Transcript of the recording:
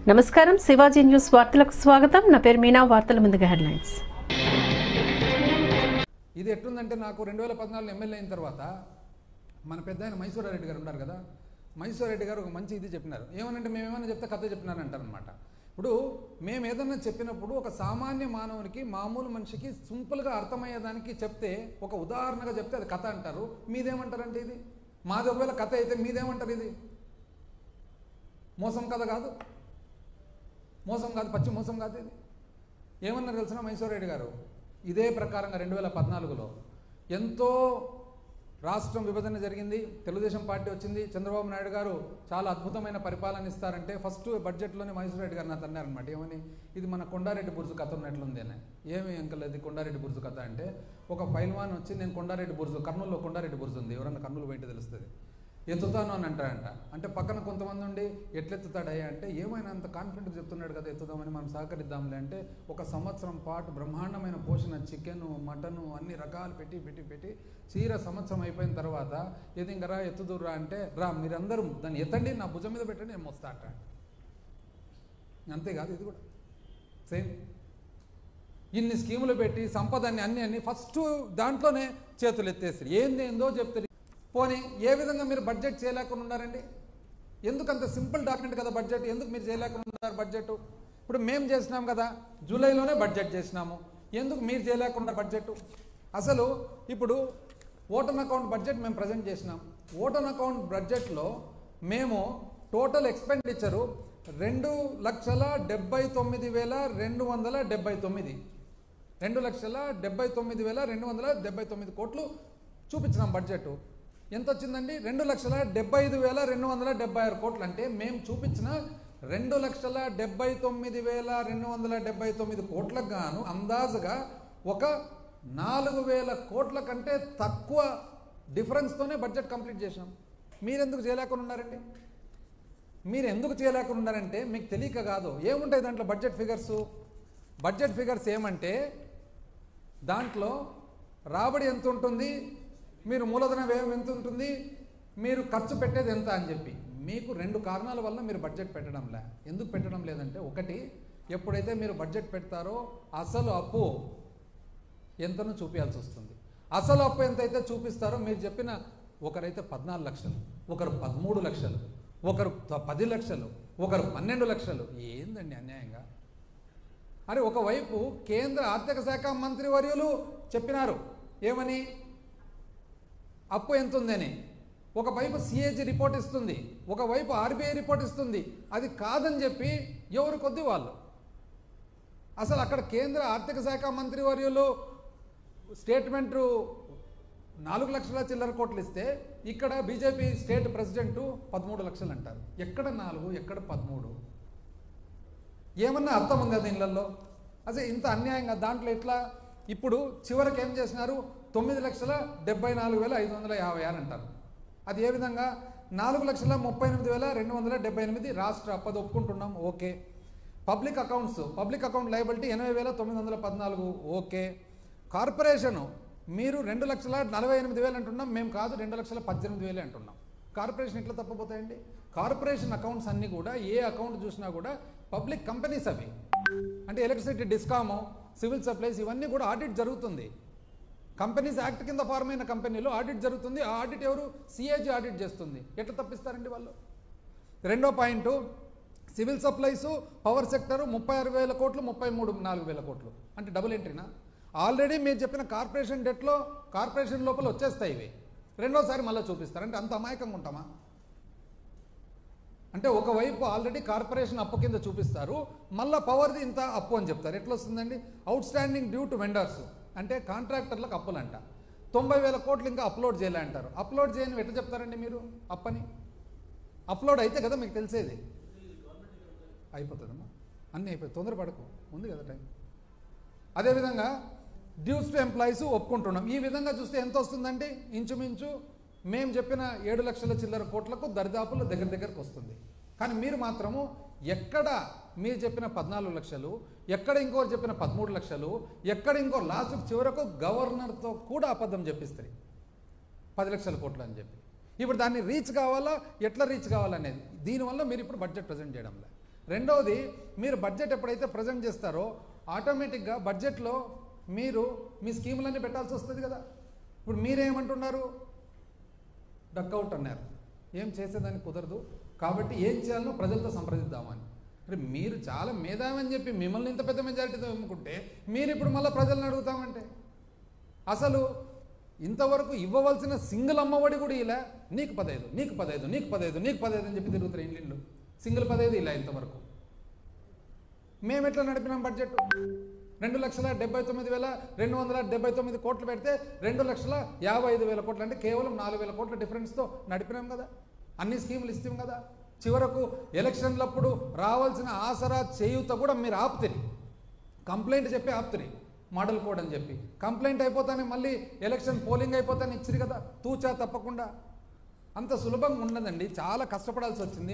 నమస్కారం శివాజీ న్యూస్ వార్తలకు స్వాగతం నా పేరు మీనా వార్తల ముందుగా హెడ్లైన్స్ ఇది ఎట్లుందంటే నాకు రెండు వేల పద్నాలుగులో ఎమ్మెల్యే అయిన తర్వాత మన పెద్ద ఆయన మైసూరారెడ్డి గారు ఉన్నారు కదా మైసూరారెడ్డి గారు ఒక మంచి ఇది చెప్పినారు ఏమనంటే మేము ఏమైనా చెప్తే కథ చెప్పినారు అంటారనమాట ఇప్పుడు మేము ఏదన్నా చెప్పినప్పుడు ఒక సామాన్య మానవునికి మామూలు మనిషికి సింపుల్గా అర్థమయ్యేదానికి చెప్తే ఒక ఉదాహరణగా చెప్తే అది కథ అంటారు మీదేమంటారంటే ఇది మాది ఒకవేళ కథ అయితే మీదేమంటారు ఇది మోసం కథ కాదు మోసం కాదు పచ్చి మోసం కాదు ఇది ఏమన్నారు తెలిసిన మైసూరెడ్డి గారు ఇదే ప్రకారంగా రెండు వేల పద్నాలుగులో ఎంతో రాష్ట్రం విభజన జరిగింది తెలుగుదేశం పార్టీ వచ్చింది చంద్రబాబు నాయుడు గారు చాలా అద్భుతమైన పరిపాలన ఇస్తారంటే ఫస్ట్ బడ్జెట్లోనే మైసూరెడ్డి గారు నాకు అన్నారనమాట ఏమని ఇది మన కొండారెడ్డి బుర్జు కథ ఉన్నట్లుంది అని ఏమి అంకల్ ఇది కొండారెడ్డి బుర్జు కథ అంటే ఒక పైల్వాన్ వచ్చి నేను కొండారెడ్డి బుర్జు కర్నూలులో కొండారెడ్డి బుర్జు ఉంది ఎవరన్నా కర్నూలు బయట తెలుస్తుంది ఎత్తుతాను అని అంటాడంట అంటే పక్కన కొంతమంది ఉండి ఎట్లెత్తుతాడయ్యా అంటే ఏమైనా అంత కాన్ఫిడెంట్ చెప్తున్నాడు కదా ఎత్తుదామని మనం సహకరిద్దాంలే అంటే ఒక సంవత్సరం పాటు బ్రహ్మాండమైన పోషణ చికెను మటను అన్ని రకాలు పెట్టి పెట్టి పెట్టి చీర సంవత్సరం అయిపోయిన తర్వాత ఏది ఇంకా రా ఎత్తుదురా అంటే రా మీరందరూ దాన్ని ఎత్తండి నా భుజం మీద పెట్టండి నేను మోస్తా అంటాడు అంతేకాదు ఇది కూడా సేమ్ ఇన్ని స్కీములు పెట్టి సంపదని అన్ని అన్ని ఫస్ట్ దాంట్లోనే చేతులు ఎత్తేస్తారు ఏంది ఏందో చెప్తారు పోనీ ఏ విధంగా మీరు బడ్జెట్ చేయలేకుండా ఉన్నారండి ఎందుకు అంత సింపుల్ డాక్యుమెంట్ కదా బడ్జెట్ ఎందుకు మీరు చేయలేకుండా ఉన్నారు బడ్జెట్ ఇప్పుడు మేము చేసినాం కదా జూలైలోనే బడ్జెట్ చేసినాము ఎందుకు మీరు చేయలేకుండా బడ్జెట్ అసలు ఇప్పుడు ఓటన్ అకౌంట్ బడ్జెట్ మేము ప్రజెంట్ చేసినాం ఓటన్ అకౌంట్ బడ్జెట్లో మేము టోటల్ ఎక్స్పెండిచరు రెండు లక్షల డెబ్బై తొమ్మిది వేల రెండు వందల డెబ్బై తొమ్మిది రెండు లక్షల డెబ్బై తొమ్మిది వేల రెండు వందల డెబ్బై తొమ్మిది కోట్లు చూపించినాం బడ్జెట్ ఎంత వచ్చిందండి రెండు లక్షల డెబ్బై ఐదు వేల రెండు వందల డెబ్బై ఆరు కోట్లు అంటే మేము చూపించిన రెండు లక్షల డెబ్బై తొమ్మిది వేల రెండు వందల డెబ్బై తొమ్మిది కోట్లకు గాను అందాజుగా ఒక నాలుగు వేల కోట్ల కంటే తక్కువ డిఫరెన్స్తోనే బడ్జెట్ కంప్లీట్ చేసినాం మీరెందుకు చేయలేకుండా ఉన్నారండి మీరు ఎందుకు చేయలేకుండా ఉన్నారంటే మీకు తెలియక కాదు ఏముంటాయి దాంట్లో బడ్జెట్ ఫిగర్స్ బడ్జెట్ ఫిగర్స్ ఏమంటే దాంట్లో రాబడి ఎంత ఉంటుంది మీరు మూలధన వ్యయం ఎంత ఉంటుంది మీరు ఖర్చు పెట్టేది ఎంత అని చెప్పి మీకు రెండు కారణాల వల్ల మీరు బడ్జెట్ పెట్టడం లే ఎందుకు పెట్టడం లేదంటే ఒకటి ఎప్పుడైతే మీరు బడ్జెట్ పెడతారో అసలు అప్పు ఎంతనో చూపించాల్సి వస్తుంది అసలు అప్పు ఎంతైతే చూపిస్తారో మీరు చెప్పిన ఒకరైతే పద్నాలుగు లక్షలు ఒకరు పదమూడు లక్షలు ఒకరు త- పది లక్షలు ఒకరు పన్నెండు లక్షలు ఏందండి అన్యాయంగా అరే ఒకవైపు కేంద్ర ఆర్థిక శాఖ మంత్రి వర్యులు చెప్పినారు ఏమని అప్పు ఎంత ఉందని ఒకవైపు సిఏజీ రిపోర్ట్ ఇస్తుంది ఒకవైపు ఆర్బీఐ రిపోర్ట్ ఇస్తుంది అది కాదని చెప్పి ఎవరు కొద్ది వాళ్ళు అసలు అక్కడ కేంద్ర ఆర్థిక శాఖ మంత్రి వర్యులు స్టేట్మెంట్ నాలుగు లక్షల చిల్లర కోట్లు ఇస్తే ఇక్కడ బీజేపీ స్టేట్ ప్రెసిడెంట్ పదమూడు లక్షలు అంటారు ఎక్కడ నాలుగు ఎక్కడ పదమూడు ఏమన్నా అర్థం ఉందా దీనిలలో అసలు ఇంత అన్యాయంగా దాంట్లో ఎట్లా ఇప్పుడు చివరికి ఏం చేసినారు తొమ్మిది లక్షల డెబ్బై నాలుగు వేల ఐదు వందల యాభై అని అంటారు అది ఏ విధంగా నాలుగు లక్షల ముప్పై ఎనిమిది వేల రెండు వందల డెబ్బై ఎనిమిది రాష్ట్ర అప్పది ఒప్పుకుంటున్నాం okay public accounts public account liability ఎనభై వేల తొమ్మిది వందల పద్నాలుగు ఓకే కార్పొరేషను మీరు రెండు లక్షల నలభై ఎనిమిది వేలు అంటున్నాం మేము కాదు రెండు లక్షల పద్దెనిమిది వేలు అంటున్నాం కార్పొరేషన్ ఎట్లా తప్పపోతాయండి కార్పొరేషన్ అకౌంట్స్ అన్నీ కూడా ఏ అకౌంట్ చూసినా కూడా పబ్లిక్ కంపెనీస్ అవి అంటే ఎలక్ట్రిసిటీ డిస్కాము సివిల్ సప్లైస్ ఇవన్నీ కూడా ఆడిట్ జరుగుతుంది కంపెనీస్ యాక్ట్ కింద ఫార్మ్ అయిన కంపెనీలో ఆడిట్ జరుగుతుంది ఆ ఆడిట్ ఎవరు సిఏజీ ఆడిట్ చేస్తుంది ఎట్లా తప్పిస్తారండి వాళ్ళు రెండో point civil supplies power sector ముప్పై ఆరు వేల కోట్లు ముప్పై మూడు నాలుగు వేల కోట్లు అంటే డబుల్ ఎంట్రీనా ఆల్రెడీ మీరు చెప్పిన కార్పొరేషన్ డెట్లో కార్పొరేషన్ లోపల వచ్చేస్తాయి ఇవి రెండోసారి మళ్ళీ చూపిస్తారు అంటే అంత అమాయకంగా ఉంటామా అంటే ఒకవైపు ఆల్రెడీ కార్పొరేషన్ అప్పు కింద చూపిస్తారు మళ్ళీ పవర్ది ఇంత అప్పు అని చెప్తారు ఎట్లా వస్తుందండి outstanding due to vendors అంటే కాంట్రాక్టర్లకు అప్పులంట తొంభై వేల కోట్లు ఇంకా అప్లోడ్ చేయలే అంటారు అప్లోడ్ చేయని ఎట్లా చెప్తారండి మీరు అప్పని అప్లోడ్ అయితే కదా మీకు తెలిసేది అయిపోతుందమ్మా అన్నీ అయిపోయి తొందరపడకు ఉంది కదా టైం అదేవిధంగా డ్యూస్ టు ఎంప్లాయీస్ ఒప్పుకుంటున్నాం ఈ విధంగా చూస్తే ఎంత వస్తుందంటే ఇంచుమించు మేము చెప్పిన ఏడు లక్షల చిల్లర కోట్లకు దరిదాపుల దగ్గర దగ్గరకు వస్తుంది కానీ మీరు మాత్రము ఎక్కడ మీరు చెప్పిన పద్నాలుగు లక్షలు ఎక్కడ ఇంకోరు చెప్పిన పదమూడు లక్షలు ఎక్కడ ఇంకో లాస్ట్ చివరకు గవర్నర్తో కూడా అబద్ధం చెప్పిస్తారు పది లక్షల కోట్లు అని చెప్పి ఇప్పుడు దాన్ని రీచ్ కావాలా ఎట్లా రీచ్ కావాలనేది దీనివల్ల మీరు ఇప్పుడు బడ్జెట్ ప్రజెంట్ చేయడంలే రెండవది మీరు బడ్జెట్ ఎప్పుడైతే ప్రజెంట్ చేస్తారో ఆటోమేటిక్గా బడ్జెట్లో మీరు మీ స్కీములన్నీ పెట్టాల్సి వస్తుంది కదా ఇప్పుడు మీరేమంటున్నారు డక్అవుట్ అన్నారు ఏం చేసేదానికి కుదరదు కాబట్టి ఏం చేయాలనో ప్రజలతో సంప్రదిద్దామని అంటే మీరు చాలా మేధావని చెప్పి మిమ్మల్ని ఇంత పెద్ద మెజారిటీతో ఎన్నుకుంటే మీరు ఇప్పుడు మళ్ళీ ప్రజలను అడుగుతామంటే అసలు ఇంతవరకు ఇవ్వవలసిన సింగిల్ అమ్మఒడి కూడా ఇలా నీకు పదైదు నీకు పదైదు నీకు పదైదు నీకు పదైదు అని చెప్పి తిరుగుతారు ఇండ్లు సింగిల్ పదైదు ఇలా ఇంతవరకు మేము ఎట్లా నడిపినాం బడ్జెట్ రెండు లక్షల డెబ్బై తొమ్మిది వేల రెండు వందల డెబ్బై తొమ్మిది కోట్లు పెడితే రెండు లక్షల యాభై ఐదు వేల కోట్లు అంటే కేవలం నాలుగు వేల కోట్ల డిఫరెన్స్తో నడిపినాం కదా అన్ని స్కీములు ఇస్తాం కదా చివరకు ఎలక్షన్లప్పుడు రావాల్సిన ఆసరా చేయూత కూడా మీరు ఆపుతుంది కంప్లైంట్ చెప్పి ఆపుతుంది మోడల్ కోడ్ అని చెప్పి కంప్లైంట్ అయిపోతానే మళ్ళీ ఎలక్షన్ పోలింగ్ అయిపోతానే ఇచ్చిరు కదా తూచా తప్పకుండా అంత సులభంగా ఉండదండి చాలా కష్టపడాల్సి వచ్చింది